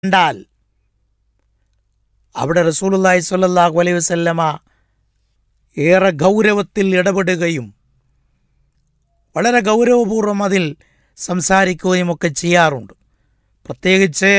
കണ്ടാൽ അവിടെ റസൂലുള്ളാഹി സ്വല്ലല്ലാഹു അലൈഹി വസല്ലമ ഏറെ ഗൗരവത്തിൽ ഇടപെടുകയും വളരെ ഗൗരവപൂർവ്വം അതിൽ സംസാരിക്കുകയും ഒക്കെ ചെയ്യാറുണ്ട് പ്രത്യേകിച്ച്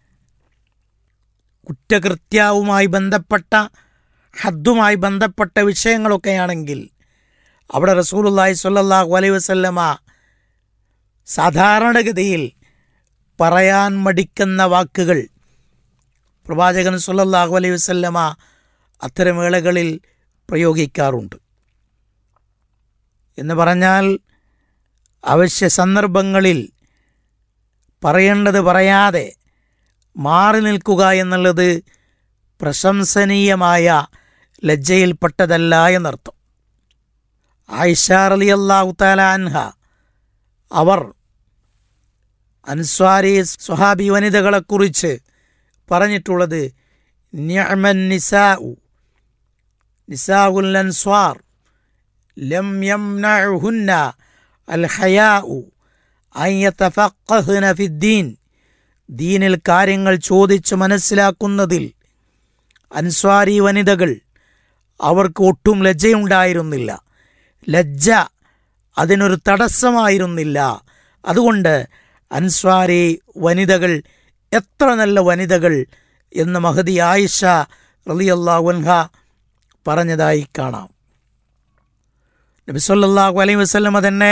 കുറ്റകൃത്യവുമായി ബന്ധപ്പെട്ട ഹദ്ദുമായി ബന്ധപ്പെട്ട വിഷയങ്ങളൊക്കെയാണെങ്കിൽ അവിടെ റസൂലുള്ളാഹി സ്വല്ലല്ലാഹു അലൈഹി വസല്ലമ സാധാരണഗതിയിൽ പറയാൻ മടിക്കുന്ന വാക്കുകൾ പ്രവാചകൻ സുല്ലല്ലാഹു അലൈഹി വസല്ലമ അത്തരം വേളകളിൽ പ്രയോഗിക്കാറുണ്ട് എന്ന് പറഞ്ഞാൽ അവശ്യ സന്ദർഭങ്ങളിൽ പറയേണ്ടത് പറയാതെ മാറി നിൽക്കുക എന്നുള്ളത് പ്രശംസനീയമായ ലജ്ജയിൽപ്പെട്ടതല്ല എന്നർത്ഥം ആയിഷ റളിയല്ലാഹു തആല അൻഹ അവർ അൻസ്വാരി സ്വഹാബി വനിതകളെക്കുറിച്ച് പറഞ്ഞിട്ടുള്ളത് നിഅമൻ നിസാഉ നിസാഉൽ അൻസ്വാർ ലം യംനഉഹുന്ന അൽ ഹയാഉ അൻ യതഫഖഹന ഫിദ്ദീൻ ദീനിൽ കാര്യങ്ങൾ ചോദിച്ച് മനസ്സിലാക്കുന്നതിൽ അൻസ്വാരി വനിതകൾ അവർക്ക് ഒട്ടും ലജ്ജയുണ്ടായിരുന്നില്ല ലജ്ജ അതിനൊരു തടസ്സമായിരുന്നില്ല അതുകൊണ്ട് അൻസ്വാരി വനിതകൾ എത്ര നല്ല വനിതകൾ എന്ന് മഹദി ആയിഷ റളിയല്ലാഹുൻഹ പറഞ്ഞതായി കാണാം നബി സല്ലല്ലാഹു അലൈഹി വസല്ലമ തന്നെ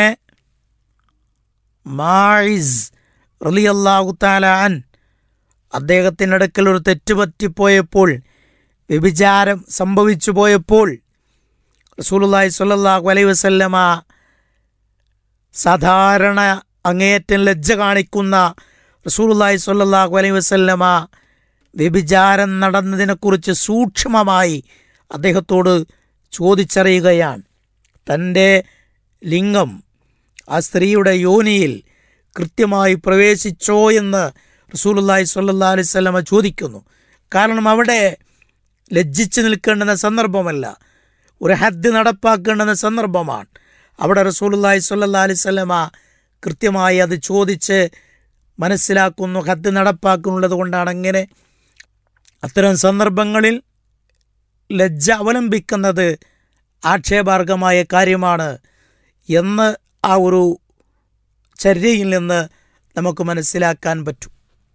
മായിസ് റളിയല്ലാഹു തആല അൻ അദ്ദേഹത്തിൻ്റെ അടുക്കൽ ഒരു തെറ്റ് പറ്റിപ്പോയപ്പോൾ വ്യഭിചാരം സംഭവിച്ചു പോയപ്പോൾ റസൂലുള്ളാഹി സ്വല്ലല്ലാഹു അലൈഹി വസല്ലമ സാധാരണ അങ്ങേയറ്റം ലജ്ജ കാണിക്കുന്ന റസൂലുള്ളാഹി സ്വല്ലല്ലാഹു അലൈഹി വസല്ലമ വ്യഭിചാരം നടന്നതിനെക്കുറിച്ച് സൂക്ഷ്മമായി അദ്ദേഹത്തോട് ചോദിച്ചറിയുകയാണ് തൻ്റെ ലിംഗം ആ സ്ത്രീയുടെ യോനിയിൽ കൃത്യമായി പ്രവേശിച്ചോ എന്ന് റസൂലുള്ളാഹി സ്വല്ലല്ലാഹു അലൈഹി വസല്ലമ ചോദിക്കുന്നു കാരണം അവിടെ ലജ്ജിച്ച് നിൽക്കേണ്ടുന്ന സന്ദർഭമല്ല ഒരു ഹദ് നടപ്പാക്കേണ്ടുന്ന സന്ദർഭമാണ് അവിടെ റസൂലുള്ളാഹി സ്വല്ലല്ലാഹു അലൈഹി വസല്ലമ കൃത്യമായി അത് ചോദിച്ച് മനസ്സിലാക്കുന്നു ഹദ് നടപ്പാക്കുന്നുള്ളത് കൊണ്ടാണ് അങ്ങനെ അത്തരം സന്ദർഭങ്ങളിൽ ലജ്ജ അവലംബിക്കുന്നത് ആക്ഷേപാർഹമായ കാര്യമാണ് എന്ന് ആ ഒരു ചര്യയിൽ നിന്ന് നമുക്ക് മനസ്സിലാക്കാൻ പറ്റും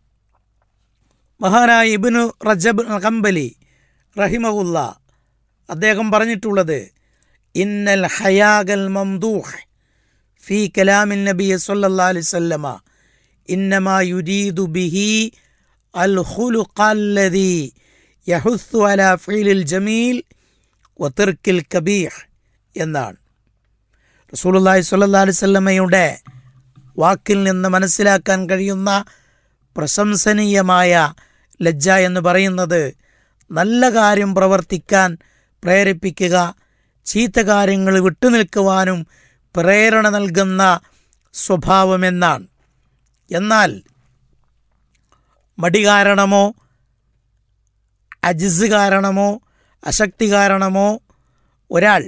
മഹാനായ ഇബിനു റജബ് കമ്പലി റഹിമഹുല്ല അദ്ദേഹം പറഞ്ഞിട്ടുള്ളത് ഇന്നൽ ഹയാഗൽ മംദൂഹ് ഫി കലാമിൻ നബി സല്ലല്ലാഹു അലൈഹി വസല്ലമ ഇന്നമാ യുരീദു ബിഹി അൽ ഖുലുഖല്ലദി യഹുസ്സു അലാ ഫീലിൽ ജമീൽ വതിർക്കിൽ കബീഹ് എന്നാണ് റസൂലുള്ളാഹി സ്വല്ലല്ലാഹു അലൈഹി വസല്ലമയുടെ വാക്കിൽ നിന്ന് മനസ്സിലാക്കാൻ കഴിയുന്ന പ്രശംസനീയമായ ലജ്ജ എന്ന് പറയുന്നത് നല്ല കാര്യം പ്രവർത്തിക്കാൻ പ്രേരിപ്പിക്കുക ചീത്ത കാര്യങ്ങൾ വിട്ടുനിൽക്കുവാനും പ്രേരണ നൽകുന്ന സ്വഭാവമെന്നാണ് എന്നാൽ മടി കാരണമോ അജിസ് കാരണമോ അശക്തി കാരണമോ ഒരാൾ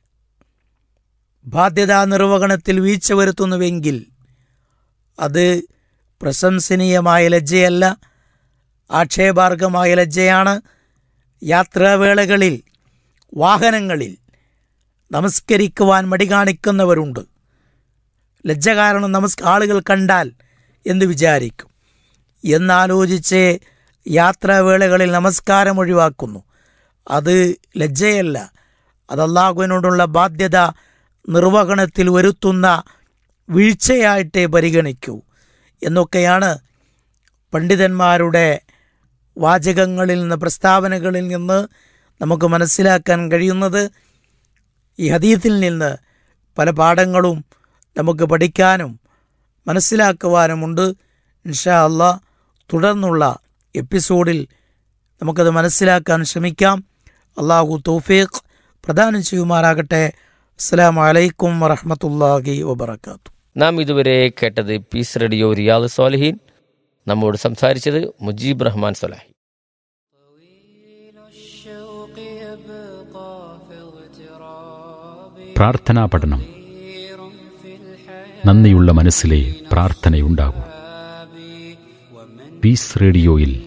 ബാധ്യതാ നിർവഹണത്തിൽ വീഴ്ച വരുത്തുന്നുവെങ്കിൽ അത് പ്രശംസനീയമായ ലജ്ജയല്ല ആക്ഷേപാർഹമായ ലജ്ജയാണ് യാത്രാവേളകളിൽ വാഹനങ്ങളിൽ നമസ്കരിക്കുവാൻ മടി കാണിക്കുന്നവരുണ്ട് ലജ്ജ കാരണം നമസ് ആളുകൾ കണ്ടാൽ എന്ന് വിചാരിക്കും എന്നാലോചിച്ച് യാത്രാവേളകളിൽ നമസ്കാരം ഒഴിവാക്കുന്നു അത് ലജ്ജയല്ല അത് അള്ളാഹുവിനോടുള്ള ബാധ്യത നിർവഹണത്തിൽ വരുത്തുന്ന വീഴ്ചയായിട്ടേ പരിഗണിക്കൂ എന്നൊക്കെയാണ് പണ്ഡിതന്മാരുടെ വാചകങ്ങളിൽ നിന്ന് പ്രസ്താവനകളിൽ നിന്ന് നമുക്ക് മനസ്സിലാക്കാൻ കഴിയുന്നത് ഈ ഹദീത്തിൽ നിന്ന് പല പാഠങ്ങളും നമുക്ക് പഠിക്കാനും മനസ്സിലാക്കുവാനുമുണ്ട് ഇൻഷാ അള്ളാ തുടർന്നുള്ള എപ്പിസോഡിൽ നമുക്കത് മനസ്സിലാക്കാൻ ശ്രമിക്കാം അള്ളാഹു തൗഫീഖ് പ്രദാനം ചെയ്യുമാറാകട്ടെ അസ്സാം വലൈക്കും വറഹമത്തല്ലാഹി വബർക്കാത്തു നാം ഇതുവരെ കേട്ടത് പീസ് റേഡിയോ റിയാദ് സ്വാലിഹീൻ നമ്മോട് സംസാരിച്ചത് മുജീബ് റഹ്മാൻ സലാഹി الشوق يبقى في اغتراب പ്രാർത്ഥനാ പഠനം كثير في الحياة നന്ദിയുള്ള മനസ്സിലെ പ്രാർത്ഥനയുണ്ടാകൂ ومن പീസ് റേഡിയോയിൽ